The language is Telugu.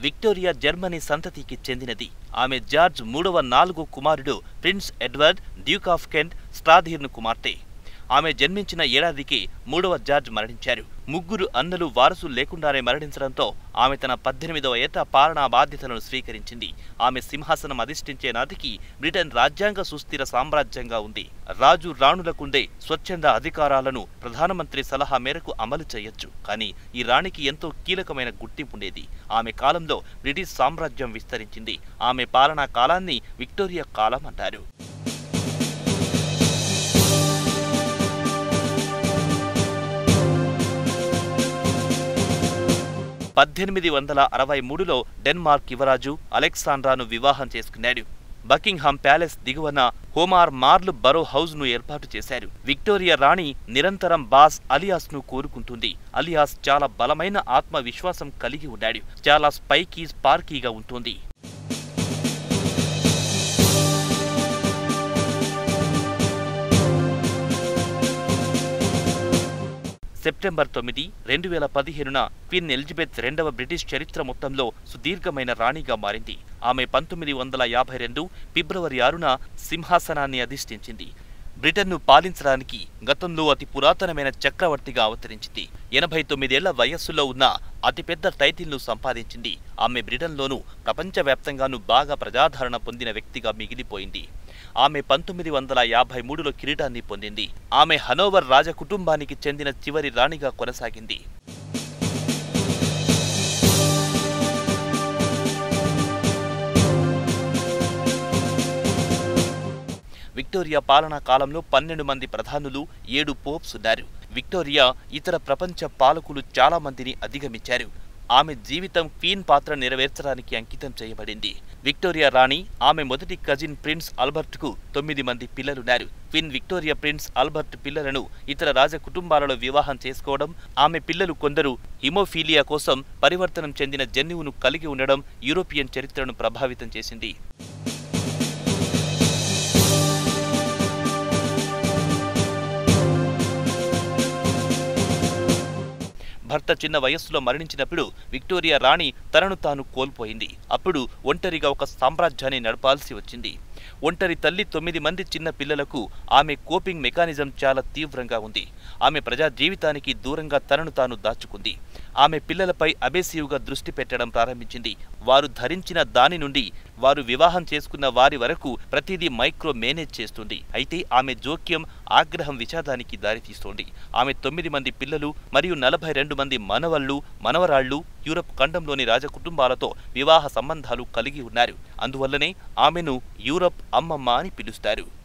విక్టోరియా జర్మనీ సంతతికి చెందినది ఆమె జార్జ్ మూడవ నాలుగు కుమారుడు prince Edward duke of Kent స్ట్రాధీర్ను కుమార్తె ఆమె జన్మించిన ఏడాదికి మూడవ జార్జ్ మరణించారు ముగ్గురు అన్నలు వారసులు లేకుండానే మరణించడంతో ఆమె తన పద్దెనిమిదవ ఏట పాలనా బాధ్యతలను స్వీకరించింది ఆమె సింహాసనం అధిష్ఠించే నాటికి బ్రిటన్ రాజ్యాంగ సుస్థిర సామ్రాజ్యంగా ఉంది రాజు రాణులకుండే స్వచ్ఛంద అధికారాలను ప్రధానమంత్రి సలహా మేరకు అమలు చేయొచ్చు కానీ ఈ రాణికి ఎంతో కీలకమైన గుర్తింపు ఉండేది ఆమె కాలంలో బ్రిటిష్ సామ్రాజ్యం విస్తరించింది ఆమె పాలనా కాలాన్ని విక్టోరియా కాలం అంటారు పద్దెనిమిది వందల అరవై మూడులో డెన్మార్క్ యువరాజు అలెగ్సాండ్రాను వివాహం చేసుకున్నాడు బకింగ్హామ్ ప్యాలెస్ దిగువన హోమార్ మార్ల్ బరో హౌస్ ను ఏర్పాటు చేశారు విక్టోరియా రాణి నిరంతరం బాస్ అలియాస్ ను కోరుకుంటుంది అలియాస్ చాలా బలమైన ఆత్మవిశ్వాసం కలిగి ఉన్నాడు చాలా స్పైకీ స్పార్కీగా ఉంటుంది సెప్టెంబర్ తొమ్మిది రెండు వేల పదిహేనున క్వీన్ ఎలిజబెత్ రెండవ బ్రిటిష్ చరిత్ర మొత్తంలో సుదీర్ఘమైన రాణిగా మారింది ఆమె పంతొమ్మిది వందల యాభై రెండు ఫిబ్రవరి ఆరున సింహాసనాన్ని అధిష్ఠించింది బ్రిటన్ను పాలించడానికి గతంలో అతి పురాతనమైన చక్రవర్తిగా అవతరించింది ఎనభై తొమ్మిదేళ్ల వయస్సులో ఉన్న అతిపెద్ద టైటిల్ను సంపాదించింది ఆమె బ్రిటన్లోనూ ప్రపంచవ్యాప్తంగానూ బాగా ప్రజాదరణ పొందిన వ్యక్తిగా మిగిలిపోయింది ఆమె పంతొమ్మిది వందల యాభై మూడులో కిరీటాన్ని పొందింది ఆమె హనోవర్ రాజకుటుంబానికి చెందిన చివరి రాణిగా కొనసాగింది విక్టోరియా పాలనా కాలంలో పన్నెండు మంది ప్రధానులు ఏడు పోప్స్ ఉన్నారు విక్టోరియా ఇతర ప్రపంచ పాలకులు చాలా మందిని అధిగమించారు ఆమె జీవితం క్వీన్ పాత్ర నెరవేర్చడానికి అంకితం చేయబడింది విక్టోరియా రాణి ఆమె మొదటి కజిన్ ప్రిన్స్ ఆల్బర్ట్కు తొమ్మిది మంది పిల్లలున్నారు క్వీన్ విక్టోరియా ప్రిన్స్ ఆల్బర్ట్ పిల్లలను ఇతర రాజ కుటుంబాలలో వివాహం చేసుకోవడం ఆమె పిల్లలు కొందరు హిమోఫీలియా కోసం పరివర్తనం చెందిన జన్యువును కలిగి ఉండడం యూరోపియన్ చరిత్రను ప్రభావితం చేసింది భర్త చిన్న వయస్సులో మరణించినప్పుడు విక్టోరియా రాణి తనను తాను కోల్పోయింది అప్పుడు ఒంటరిగా ఒక సామ్రాజ్యాన్ని నడపాల్సి వచ్చింది ఒంటరి తల్లి తొమ్మిది మంది చిన్న పిల్లలకు ఆమె కోపింగ్ మెకానిజం చాలా తీవ్రంగా ఉంది ఆమె ప్రజా జీవితానికి దూరంగా తనను తాను దాచుకుంది ఆమె పిల్లలపై అబేసివ్గా దృష్టి పెట్టడం ప్రారంభించింది వారు ధరించిన దాని నుండి వారు వివాహం చేసుకున్న వారి వరకు ప్రతిదీ మైక్రో మేనేజ్ చేస్తుంది అయితే ఆమె జోక్యం ఆగ్రహం విషాదానికి దారితీస్తోంది ఆమె తొమ్మిది మంది పిల్లలు మరియు నలభై రెండు మంది మనవళ్ళు మనవరాళ్లు యూరప్ ఖండంలోని రాజకుటుంబాలతో వివాహ సంబంధాలు కలిగి ఉన్నారు అందువల్లనే ఆమెను యూరప్ అమ్మమ్మ అని పిలుస్తారు